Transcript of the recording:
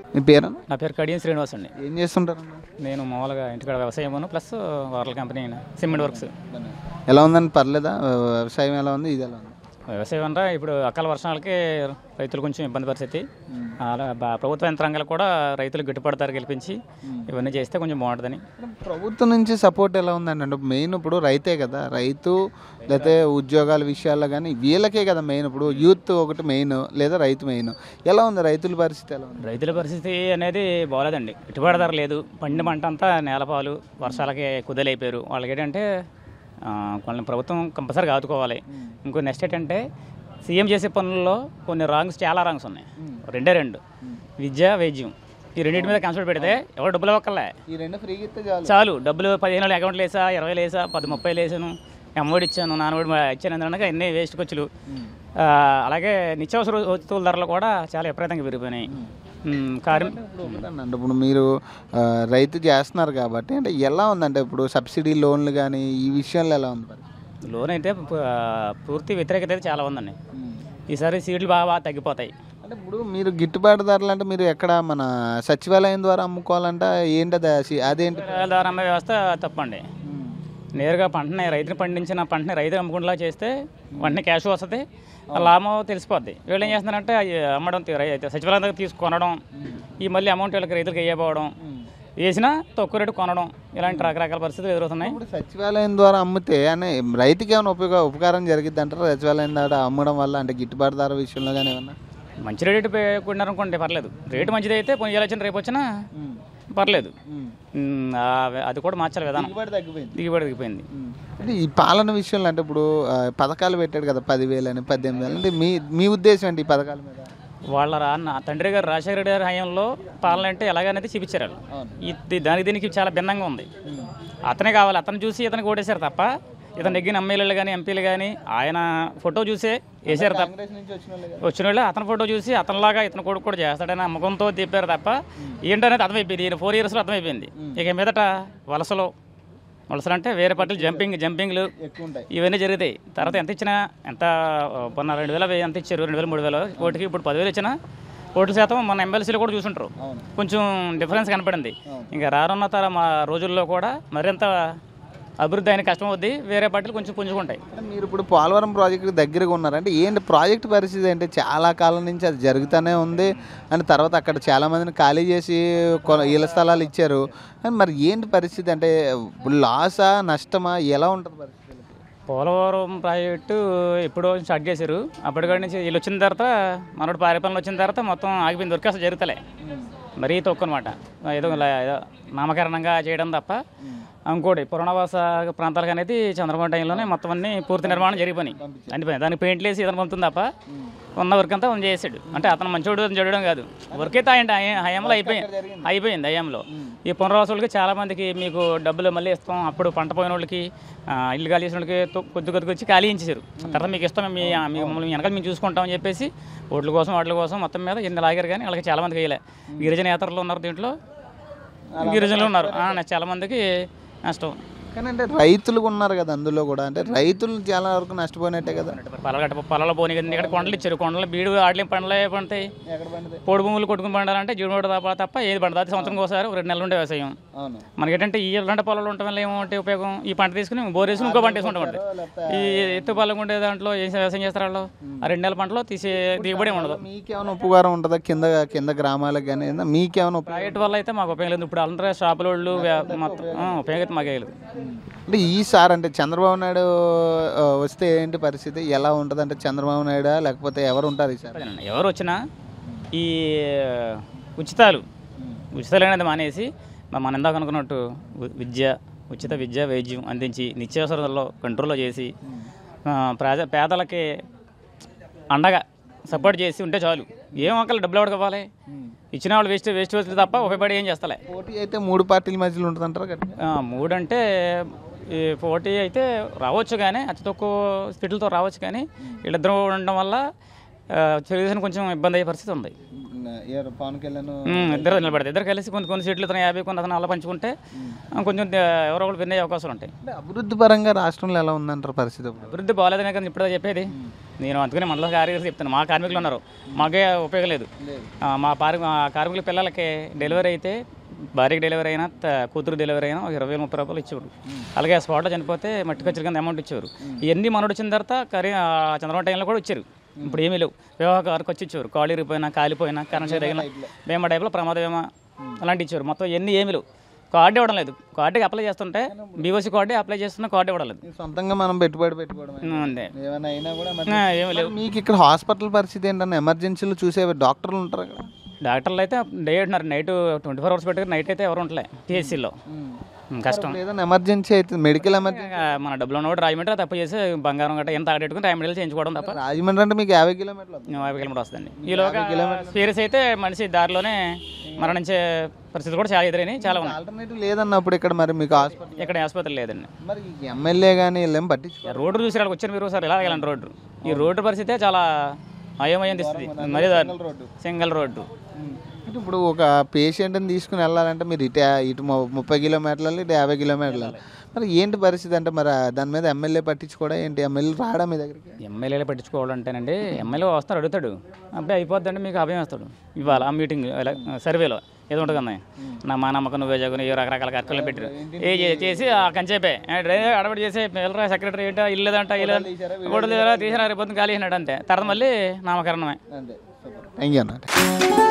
మీ పేరు నా పేరు కడియం శ్రీనివాస్ అండి ఏం చేస్తుంటారు నేను మామూలుగా ఇంటికాడ వ్యవసాయమును ప్లస్ వారల కంపెనీ సిమెంట్ వర్క్స్ ఎలా ఉందండి పర్లేదా వ్యవసాయం ఎలా ఉంది ఇది ఎలా ఉంది వ్యవసాయం అంటే ఇప్పుడు అకాల వర్షాలకి రైతులు కొంచెం ఇబ్బంది పరిస్థితి అలా బా- ప్రభుత్వ యంత్రాంగాలు కూడా రైతులు గిట్టుబాటు ధర గెలిపించి ఇవన్నీ చేస్తే కొంచెం బాగుంటుందని ప్రభుత్వం నుంచి సపోర్ట్ ఎలా ఉందండి అంటే మెయిన్ ఇప్పుడు రైతే కదా రైతు లేకపోతే ఉద్యోగాల విషయాల్లో కానీ వీళ్ళకే కదా మెయిన్ ఇప్పుడు యూత్ ఒకటి మెయిన్ లేదా రైతు మెయిన్ ఎలా ఉంది రైతుల పరిస్థితి ఎలా ఉంది రైతుల పరిస్థితి అనేది బాగోలేదండి గిట్టుబాటు ధర లేదు పండిన పంట అంతా నేలపాలు వర్షాలకి కుదలైపోయారు వాళ్ళకి ఏంటంటే ఆ, వాళ్ళని ప్రభుత్వం కంపల్సరీగా ఆదుకోవాలి ఇంకో నెక్స్ట్ ఏంటంటే సీఎం చేసే పనుల్లో కొన్ని రాంగ్స్ చాలా రాంగ్స్ ఉన్నాయి రెండే రెండు విద్య వైద్యం ఈ రెండింటి మీద కాన్సెప్ట్ పెడితే ఎవరు డబ్బులు ఇవ్వక్కర్లే ఈ రెండు ఫ్రీగా ఇస్తే చాలు చాలు డబ్బులు పదిహేను వేలు అకౌంట్లు వేసా ఇరవై వేసా పది ముప్పై వేసాను అమ్మఒడి ఇచ్చాను నాన్నఒడి ఇచ్చాను అనగా ఎన్ని వేస్ట్ ఖర్చులు ఆ, అలాగే నిత్యావసర వస్తువుల ధరలు కూడా చాలా విపరీతంగా పెరిగిపోయినాయి ఉమ్, కారు ఇప్పుడు ఒకటేనండి, ఇప్పుడు మీరు ఆ, రైతు చేస్తున్నారు కాబట్టి అంటే ఎలా ఉందంటే ఇప్పుడు సబ్సిడీ లోన్లు కానీ ఈ విషయంలో ఎలా ఉంది మరి లోన్ అయితే పు- ఆ, పూర్తి వ్యతిరేకత అయితే చాలా ఉందండి ఈసారి సీట్లు బాగా బాగా తగ్గిపోతాయి అంటే ఇప్పుడు మీరు గిట్టుబాటు ధరలు అంటే మీరు ఎక్కడ మన సచివాలయం ద్వారా అమ్ముకోవాలంటే ఏంటది అసి- అదేంటి ద్వారా అమ్మే వ్యవస్థ తప్పండి నేరుగా పంటని రైతుని పండించిన పంటని రైతు అమ్ముకుంటలా చేస్తే వెంటనే క్యాష్ వస్తుంది ఆ లాభం తెలిసిపోద్ది వీళ్ళు ఏం చేస్తున్నారంటే అవి అమ్మడం తీ- రై- సచివాలయం దగ్గర తీసుకొనడం ఈ మళ్ళీ అమౌంట్ వీళ్ళకి రైతులకు వేయకపోవడం వేసినా తక్కువ రేటు కొనడం ఇలాంటి రకరకాల పరిస్థితులు ఎదురవుతున్నాయి ఇప్పుడు సచివాలయం ద్వారా అమ్మితే అని రైతుకి ఏమైనా ఉపయోగ ఉపకారం జరిగిద్ది అంటారా సచివాలయం ద్వారా అమ్మడం వల్ల అంటే గిట్టుబాటు ధర విషయంలో కానీ ఏమన్నా మంచి రేటు కొన్నారనుకోండి పర్లేదు రేటు మంచిది అయితే పోనీ ఇలా వచ్చిన రేపు వచ్చినా పర్లేదు ఉమ్, ఆ- అది కూడా మార్చాలి విధానం దిగుబడి తగ్గిపోయింది దిగుబడి దిగిపోయింది అంటే ఈ పాలన విషయంలో అంటే ఇప్పుడు ఆ, పథకాలు పెట్టాడు కదా పదివేలు అని పద్దెనిమిది వేలు అంటే మీ మీ ఉద్దేశం ఏంటి ఈ పథకాల మీద వాళ్ళ రా నా తండ్రి గారు రాజశేఖర రెడ్డి గారి హయాంలో పాలన అంటే ఎలాగనేది చూపించారు వాళ్ళు. ఇది దానికి దీనికి చాలా భిన్నంగా ఉంది అతనే కావాలి అతను చూసి ఇతనికి ఓటేశారు తప్ప ఇతను నెగ్గిన ఎమ్మెల్యేలు కానీ ఎంపీలు కానీ ఆయన ఫోటో చూసే వేసారు తప్ప కాంగ్రెస్ నుంచి వచ్చిన వాళ్ళు కదా. వచ్చిన వాళ్ళు అతని ఫోటో చూసి అతనిలాగా ఇతను కొడుకు కూడా చేస్తాడని నమ్మకంతో తిప్పారు తప్ప ఏంటనేది అర్థమైపోయింది ఈయన ఫోర్ ఇయర్స్లో అర్థమైపోయింది ఇక మీదట వలసలో వలసలు అంటే వేరే పార్టీలు జంపింగ్ జంపింగ్లు ఎక్కువ ఉంటాయి ఇవన్నీ జరుగుతాయి తర్వాత ఎంత ఇచ్చినా ఎంత మొన్న రెండు వేల వెయ్యి ఎంత ఇచ్చారు రెండు వేలు మూడు వేలు ఓటుకి ఇప్పుడు పదివేలు ఇచ్చినా ఓట్ల శాతం మన ఎమ్మెల్సీలు కూడా చూసుంటారు కొంచెం డిఫరెన్స్ కనపడింది ఇంకా రానున్న తర మా రోజుల్లో కూడా మరింత అభివృద్ధి అయిన కష్టం అవుద్ది వేరే పార్టీలు కొంచెం పుంజుకుంటాయి అంటే మీరు ఇప్పుడు పోలవరం ప్రాజెక్టు దగ్గరగా ఉన్నారు అంటే ఏంటి ప్రాజెక్ట్ పరిస్థితి అంటే చాలా కాలం నుంచి అది జరుగుతూనే ఉంది అండ్ తర్వాత అక్కడ చాలా మందిని ఖాళీ చేసి కొ- ఇళ్ల స్థలాలు ఇచ్చారు అండ్ మరి ఏంటి పరిస్థితి అంటే లాసా నష్టమా ఎలా ఉంటుంది పరిస్థితి పోలవరం ప్రాజెక్టు ఎప్పుడో స్టార్ట్ చేశారు అప్పటికాడి నుంచి వీళ్ళు వచ్చిన తర్వాత మనోడు పారిపాలన వచ్చిన తర్వాత మొత్తం ఆగిపోయింది దొరికి అసలు జరుగుతలే మరీ తక్కువ అనమాట ఏదో ఇలా ఏదో నామకరణంగా చేయడం తప్ప ఇంకోటి పురాణవాస ప్రాంతాలకు అనేది చంద్రబాబు టైంలోనే మొత్తం అన్ని పూర్తి నిర్మాణం జరిగిపోయినాయి అండిపోయింది దానికి పెయింట్లు వేసి ఇతను పంపుతుంది తప్ప ఉన్న వర్క్ అంతా మనం చేసాడు అంటే అతను మంచోడు అని చూడడం కాదు వర్క్ అయితే ఆయన ఆయన హయాంలో అయిపోయింది అయిపోయింది హయాంలో ఈ పునరావాసులకి చాలా మందికి మీకు డబ్బులు మళ్ళీ ఇస్తాం అప్పుడు పంట పోయిన వాళ్ళకి ఆ, ఇల్లు ఖాళీ చేసిన వాళ్ళకి తొ- కొద్ది కొద్దిగా వచ్చి ఖాళీ ఇచ్చేసారు తర్వాత మీకు ఇస్తాం మీ మీ మమ్మల్ని వెనకాల మేము చూసుకుంటామని చెప్పేసి ఓట్ల కోసం వాటి కోసం మొత్తం మీద ఎన్ని లాగారు కానీ వాళ్ళకి చాలా మందికి వేయలే గిరిజన యాత్రలు ఉన్నారు దీంట్లో గిరిజనులు ఉన్నారు ఆ, చాలా మందికి నష్టం కానీ అంటే రైతులు ఉన్నారు కదా అందులో కూడా అంటే రైతులు చాలా వరకు నష్టపోయినట్టే కదా పొలాలు గట్ట పొలాల్లో పోనీ కదా ఇక్కడ కొండలు ఇచ్చారు కొండలు బీడు ఆడలేం పండలే పండుతాయి ఎక్కడ పండుతాయి పొడి భూములు కొట్టుకుని పండాలంటే జీడి తప్ప తప్ప ఏది పండుతుంది అది సంవత్సరం ఒకసారి ఒక రెండు నెలలు ఉండే వ్యవసాయం అవును మనకి ఏంటంటే ఈ ఇలాంటి పొలాలు ఉండటం వల్ల ఏమంటే ఉపయోగం ఈ పంట తీసుకుని బోర్ వేసుకుని ఇంకో పంట వేసుకుంటాం ఉంటుంది ఈ ఎత్తు పొలం ఉండే దాంట్లో ఏం వ్యవసాయం చేస్తారు వాళ్ళు ఆ రెండు నెలల పంటలో తీసే దిగుబడి ఉండదు మీకేమైనా ఉపకారం ఉంటుందా కింద కింద గ్రామాలకు కానీ ఏదైనా మీకేమైనా ఉపయోగం ప్రైవేట్ వల్ల అయితే మాకు ఉపయోగం లేదు ఇప్పుడు అందరూ షాపుల వాళ్ళు వ్యా- మొత్తం ఆ, ఉపయోగం అయితే మాకే లేదు అంటే ఈసారి అంటే చంద్రబాబు నాయుడు ఆ, వస్తే ఏంటి పరిస్థితి ఎలా ఉంటుంది అంటే చంద్రబాబు నాయుడు లేకపోతే ఎవరు ఉంటారు ఈసారి అదేనండి. ఎవరు వచ్చినా ఈ ఉచితాలు ఉచితాలు అనేది మానేసి మ- మనం ఇందాక అనుకున్నట్టు వి- విద్య ఉచిత విద్య వైద్యం అందించి నిత్యావసరాల్లో కంట్రోల్లో చేసి ఆ, ప్రజ పేదలకి అండగా సపోర్ట్ చేసి ఉంటే చాలు ఏం ఒకళ్ళు డబ్బులు ఎవరికి ఇవ్వాలి ఇచ్చిన వాళ్ళు వేస్ట్ వేస్ట్ వేస్ట్ తప్ప ఉపయోగపడి ఏం చేస్తలే పోటీ అయితే మూడు పార్టీల మధ్యలో ఉంటుంది అంటారు గట్టిగా ఆ, మూడంటే ఈ పోటీ అయితే రావచ్చు కానీ అతి తక్కువ స్పీడ్లతో రావచ్చు కానీ వీళ్ళిద్దరూ ఉండడం వల్ల ఆ, తెలుగుదేశం కొంచెం ఇబ్బంది అయ్యే పరిస్థితి ఉంది ఎవరు పవన్ కళ్యాణ్ ఉమ్, ఇద్దరు నిలబడతాయి ఇద్దరు కలిసి కొన్ని కొన్ని సీట్లు ఇతను యాభై కొన్ని అతను అలా పంచుకుంటే ఆ, కొంచెం ద- ఎవరో ఒకరు వినే అవకాశాలు ఉంటాయి అంటే అభివృద్ధి పరంగా రాష్ట్రంలో ఎలా ఉందంటారు పరిస్థితి ఇప్పుడు అభివృద్ధి బాగాలేదనే కదా ఇప్పుడు చెప్పేది నేను అందుకనే మనలో కార్యదర్శి చెప్తాను మా కార్మికులు ఉన్నారు మాకే ఉపయోగం లేదు ఆ, మా పారి మా కార్మికుల పిల్లలకి డెలివరీ అయితే భార్యకి డెలివరీ అయినా త- కూతురు డెలివరీ అయినా ఒక ఇరవై వేలు ముప్పై రూపాయలు ఇచ్చేవారు అలాగే ఆ స్పాట్లో చనిపోతే మట్టి ఖర్చుల కింద అమౌంట్ ఇచ్చేవారు ఇవన్నీ మనోడు వచ్చిన తర్వాత కరీ ఆ చంద్రబాబు టైంలో కూడా ఇచ్చారు ఇప్పుడు ఏమీ లేవు వివాహ ఖర్చు వచ్చి ఇచ్చేవారు కాళ్ళు ఇరిగిపోయినా కాలిపోయినా కరెంట్ షేర్ తగిలిన బీమా టైప్లో ప్రమాద బీమా అలాంటి ఇచ్చారు మొత్తం ఎన్ని ఏమీ లేవు కార్డు ఇవ్వడం లేదు కార్డుకి అప్లై చేస్తుంటే బీఓసీ కార్డు అప్లై చేస్తున్న కార్డు ఇవ్వడం లేదు సొంతంగా మనం పెట్టుబడి పెట్టుకోవడం ఉమ్, అంతే ఏమైనా అయినా కూడా మరి ఆ, ఏమీ లేవు మీకు ఇక్కడ హాస్పిటల్ పరిస్థితి ఏంటన్నా ఎమర్జెన్సీలో చూసే డాక్టర్లు ఉంటారు కదా డాక్టర్లు అయితే డే అంటున్నారు నైట్ ట్వంటీ ఫోర్ అవర్స్ పెట్టుకుని నైట్ అయితే ఎవరు ఉండలే టీఎస్సీలో కష్టం ఇప్పుడు ఏదైనా ఎమర్జెన్సీ అయితే మెడికల్ ఎమర్జెన్సీ ఇంకా మన డబ్బులు ఉన్నవాడు రాజమండ్రి తప్పు చేసి బంగారం గట్ట ఎంత తాగట్టుకుని రాజమండ్రి చేయించుకోవడం తప్ప రాజమండ్రి అంటే మీకు యాభై కిలోమీటర్లు అవుతుంది. యాభై కిలోమీటర్ వస్తుందండి ఈలోగా సీరియస్ అయితే మనిషి దారిలోనే మరణించే పరిస్థితి కూడా చాలా ఎదురైనాయి చాలా ఉన్నాయి ఆల్టర్నేటివ్ లేదన్నప్పుడు ఇక్కడ మరి మీకు హాస్పిటల్ ఇక్కడ ఆసుపత్రి లేదండి మరి ఎమ్మెల్యే కానీ వీళ్ళేం పట్టించుకో రోడ్డు చూసి వాళ్ళకి వచ్చారు మీరు సార్ ఇలా వెళ్ళండి రోడ్డు ఈ రోడ్డు పరిస్థితి చాలా అయోమయం తీస్తుంది మరీ దారుణం. రోడ్డు. సింగిల్ రోడ్డు అంటే ఇప్పుడు ఒక పేషెంట్ని తీసుకుని వెళ్ళాలంటే మీరు ఇటు ఇటు ము- ముప్పై కిలోమీటర్లు వెళ్ళాలి, ఇటు యాభై కిలోమీటర్లు వెళ్ళాలి. మరి ఏంటి పరిస్థితి అంటే మరి దాని మీద ఎమ్మెల్యే పట్టించుకోవడం ఏంటి ఎమ్మెల్యే రావడం మీ దగ్గరికి ఎమ్మెల్యేలు పట్టించుకోవాలంటేనండి ఎమ్మెల్యే వస్తారు అడుగుతాడు అప్పుడే అయిపోద్దండి మీకు అభయం వేస్తాడు ఇవాళ ఆ మీటింగ్ ఇలా, సర్వేలో ఏదో ఉంటుంది అన్నయ్య నా మా నమ్మకం నువ్వే జగన్ ఏ రకరకాల కార్యక్రమాలు పెట్టారు ఏ చే- చేసి ఆ కంచేపే అడబడి చేసి వెళ్ళరా సెక్రటరీ ఏంటో ఇల్లేదంట ఇల్లు కూడా తీసారా రేపు పొద్దున్న ఖాళీ అయినాడు అంతే తర్వాత మళ్ళీ నామకరణమే అంతే థ్యాంక్ యూ అన్న